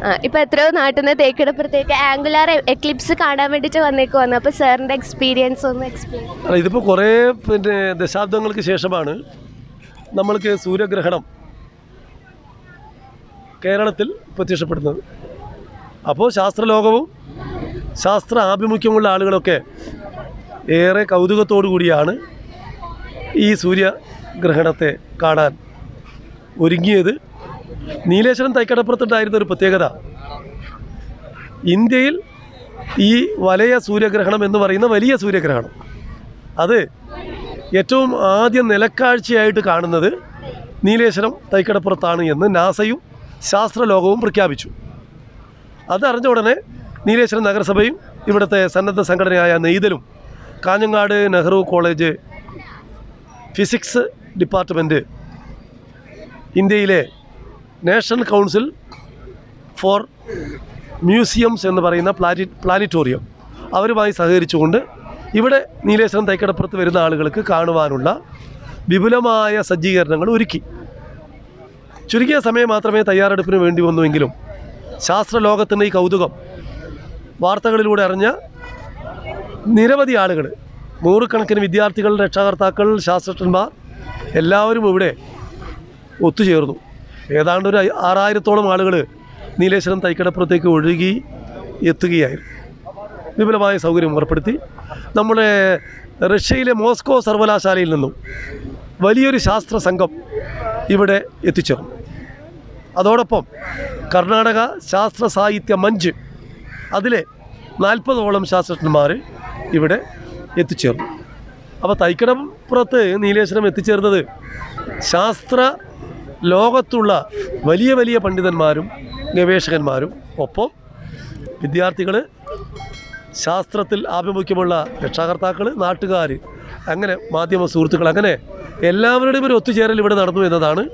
ആ, ഇപ്പൊ എത്രയോ നാട്ടിൽ നിന്ന് തേക്കിടപ്പുറത്തേക്ക് ആംഗുലാർ എക്ലിപ്സ് കാണാൻ വേണ്ടിയിട്ട് വന്നേക്ക് വന്നു അപ്പോൾ സാറിൻ്റെ എക്സ്പീരിയൻസ് ഒന്ന് എക്സ്പ്ലെയിൻ അല്ല ഇതിപ്പോൾ കുറേ പിന്നെ ദശാബ്ദങ്ങൾക്ക് ശേഷമാണ് നമ്മൾക്ക് സൂര്യഗ്രഹണം കേരളത്തിൽ പ്രത്യക്ഷപ്പെടുന്നത് അപ്പോൾ ശാസ്ത്രലോകവും ശാസ്ത്ര ആഭിമുഖ്യമുള്ള ആളുകളൊക്കെ ഏറെ കൗതുകത്തോടു കൂടിയാണ് ഈ സൂര്യഗ്രഹണത്തെ കാണാൻ ഒരുങ്ങിയത് നീലേശ്വരം തൈക്കടപ്പുറത്തുണ്ടായിരുന്ന ഒരു പ്രത്യേകത ഇന്ത്യയിൽ ഈ വലയ സൂര്യഗ്രഹണം എന്ന് പറയുന്ന വലിയ സൂര്യഗ്രഹണം അത് ഏറ്റവും ആദ്യം നിലക്കാഴ്ചയായിട്ട് കാണുന്നത് നീലേശ്വരം തൈക്കടപ്പുറത്താണ് എന്ന് നാസയും ശാസ്ത്രലോകവും പ്രഖ്യാപിച്ചു അതറിഞ്ഞ ഉടനെ നീലേശ്വരം നഗരസഭയും ഇവിടുത്തെ സന്നദ്ധ സംഘടനയായ നെയ്തലും Kanhangad Nehru college physics department ഇന്ത്യയിലെ നാഷണൽ കൗൺസിൽ ഫോർ മ്യൂസിയംസ് എന്ന് പറയുന്ന പ്ലാനി പ്ലാനിറ്റോറിയം അവരുമായി സഹകരിച്ചുകൊണ്ട് ഇവിടെ നീലേശ്വരം തൈക്കടപ്പുറത്ത് വരുന്ന ആളുകൾക്ക് കാണുവാനുള്ള വിപുലമായ സജ്ജീകരണങ്ങൾ ഒരുക്കി ചുരുങ്ങിയ സമയം മാത്രമേ തയ്യാറെടുപ്പിന് വേണ്ടി വന്നുവെങ്കിലും ശാസ്ത്രലോകത്തിൻ്റെ ഈ കൗതുകം വാർത്തകളിലൂടെ അറിഞ്ഞ നിരവധി ആളുകൾ നൂറുകണക്കിന് വിദ്യാർത്ഥികൾ രക്ഷാകർത്താക്കൾ ശാസ്ത്രജ്ഞന്മാർ എല്ലാവരും ഇവിടെ ഒത്തുചേർന്നു ഏതാണ്ട് ഒരു ഐ- ആറായിരത്തോളം ആളുകൾ നീലേശ്വരം തൈക്കടപ്പുറത്തേക്ക് ഒഴുകി എത്തുകയായിരുന്നു വിപുലമായ സൗകര്യം ഏർപ്പെടുത്തി നമ്മുടെ റഷ്യയിലെ മോസ്കോ സർവകലാശാലയിൽ നിന്നും വലിയൊരു ശാസ്ത്ര സംഘം ഇവിടെ എത്തിച്ചേർന്നു അതോടൊപ്പം കർണാടക ശാസ്ത്ര സാഹിത്യ മഞ്ച് അതിലെ നാൽപ്പതോളം ശാസ്ത്രജ്ഞന്മാർ ഇവിടെ എത്തിച്ചേർന്നു അപ്പോൾ തൈക്കടപ്പുറത്ത് നീലേശ്വരം എത്തിച്ചേർന്നത് ശാസ്ത്ര ലോകത്തുള്ള വലിയ വലിയ പണ്ഡിതന്മാരും ഗവേഷകന്മാരും ഒപ്പം വിദ്യാർത്ഥികൾ ശാസ്ത്രത്തിൽ ആഭിമുഖ്യമുള്ള രക്ഷാകർത്താക്കൾ നാട്ടുകാർ അങ്ങനെ മാധ്യമ സുഹൃത്തുക്കൾ അങ്ങനെ എല്ലാവരുടെയും ഒരു ഒത്തുചേരൽ ഇവിടെ നടന്നു എന്നതാണ്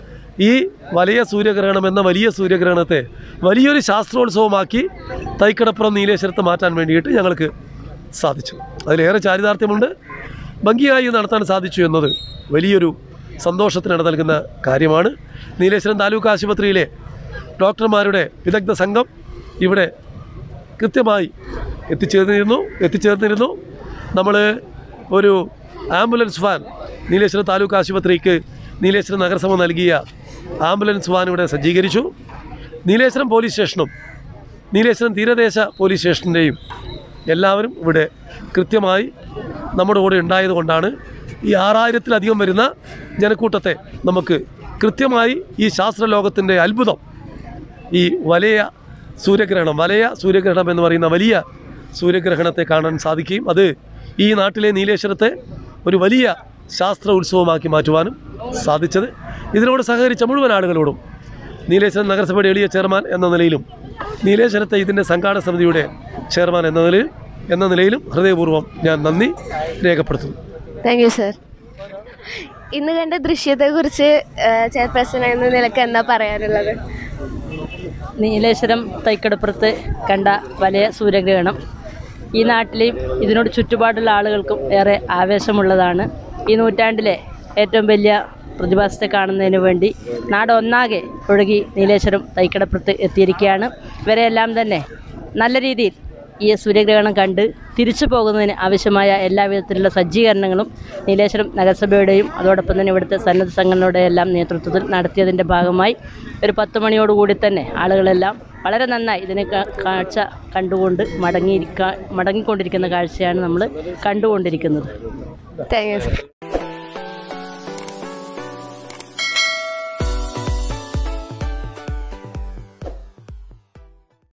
ഈ വലിയ സൂര്യഗ്രഹണം എന്ന വലിയ സൂര്യഗ്രഹണത്തെ വലിയൊരു ശാസ്ത്രോത്സവമാക്കി തൈക്കടപ്പുറം നീലേശ്വരത്ത് മാറ്റാൻ വേണ്ടിയിട്ട് ഞങ്ങൾക്ക് സാധിച്ചു അതിലേറെ ചാരിതാർത്ഥ്യമുണ്ട് ഭംഗിയായി നടത്താൻ സാധിച്ചു എന്നത് വലിയൊരു സന്തോഷത്തിനിട നൽകുന്ന കാര്യമാണ് നീലേശ്വരം താലൂക്ക് ആശുപത്രിയിലെ ഡോക്ടർമാരുടെ വിദഗ്ധ സംഘം ഇവിടെ കൃത്യമായി എത്തിച്ചേർന്നിരുന്നു എത്തിച്ചേർന്നിരുന്നു നമ്മൾ ഒരു ആംബുലൻസ് വാൻ നീലേശ്വരം താലൂക്ക് ആശുപത്രിക്ക് നീലേശ്വരം നഗരസഭ നൽകിയ ആംബുലൻസ് വാൻ ഇവിടെ സജ്ജീകരിച്ചു നീലേശ്വരം പോലീസ് സ്റ്റേഷനും നീലേശ്വരം തീരദേശ പോലീസ് സ്റ്റേഷൻ്റെയും എല്ലാവരും ഇവിടെ കൃത്യമായി നമ്മുടെ കൂടെ ഉണ്ടായതുകൊണ്ടാണ് ഈ ആറായിരത്തിലധികം വരുന്ന ജനക്കൂട്ടത്തെ നമുക്ക് കൃത്യമായി ഈ ശാസ്ത്രലോകത്തിൻ്റെ അത്ഭുതം ഈ വലയ സൂര്യഗ്രഹണം വലയ സൂര്യഗ്രഹണം എന്ന് പറയുന്ന വലിയ സൂര്യഗ്രഹണത്തെ കാണാൻ സാധിക്കുകയും അത് ഈ നാട്ടിലെ നീലേശ്വരത്തെ ഒരു വലിയ ശാസ്ത്ര ഉത്സവമാക്കി മാറ്റുവാനും സാധിച്ചത് ഇതിനോട് സഹകരിച്ച മുഴുവൻ ആളുകളോടും നീലേശ്വരം നഗരസഭയുടെ എളിയ ചെയർമാൻ എന്ന നിലയിലും നീലേശ്വരത്തെ ഇതിൻ്റെ സംഘാടക സമിതിയുടെ ചെയർമാൻ എന്ന നിലയിൽ എന്ന നിലയിലും ഹൃദയപൂർവ്വം ഞാൻ നന്ദി രേഖപ്പെടുത്തുന്നു താങ്ക് യു സർ ഇന്ന് കണ്ട ദൃശ്യത്തെക്കുറിച്ച് ചെയർപേഴ്സൺ എന്ന നിലക്ക് എന്താ പറയാനുള്ളത് നീലേശ്വരം തൈക്കടപ്പുറത്ത് കണ്ട വലിയ സൂര്യഗ്രഹണം ഈ നാട്ടിലെയും ഇതിനോട് ചുറ്റുപാടുള്ള ആളുകൾക്കും ഏറെ ആവേശമുള്ളതാണ് ഈ നൂറ്റാണ്ടിലെ ഏറ്റവും വലിയ പ്രതിഭാസത്തെ കാണുന്നതിന് വേണ്ടി നാടൊന്നാകെ ഒഴുകി നീലേശ്വരം തൈക്കടപ്പുറത്ത് എത്തിയിരിക്കുകയാണ് ഇവരെല്ലാം തന്നെ നല്ല രീതിയിൽ ഈ സൂര്യഗ്രഹണം കണ്ട് തിരിച്ചു പോകുന്നതിന് ആവശ്യമായ എല്ലാവിധത്തിലുള്ള സജ്ജീകരണങ്ങളും നീലേശ്വരം നഗരസഭയുടെയും അതോടൊപ്പം തന്നെ ഇവിടുത്തെ സന്നദ്ധ സംഘടനയുടെ എല്ലാം നേതൃത്വത്തിൽ നടത്തിയതിൻ്റെ ഭാഗമായി ഒരു പത്ത് മണിയോടുകൂടി തന്നെ ആളുകളെല്ലാം വളരെ നന്നായി ഇതിനെ കാ- കാഴ്ച കണ്ടുകൊണ്ട് മടങ്ങിയിരിക്കാൻ മടങ്ങിക്കൊണ്ടിരിക്കുന്ന കാഴ്ചയാണ് നമ്മൾ കണ്ടുകൊണ്ടിരിക്കുന്നത് താങ്ക് യു സർ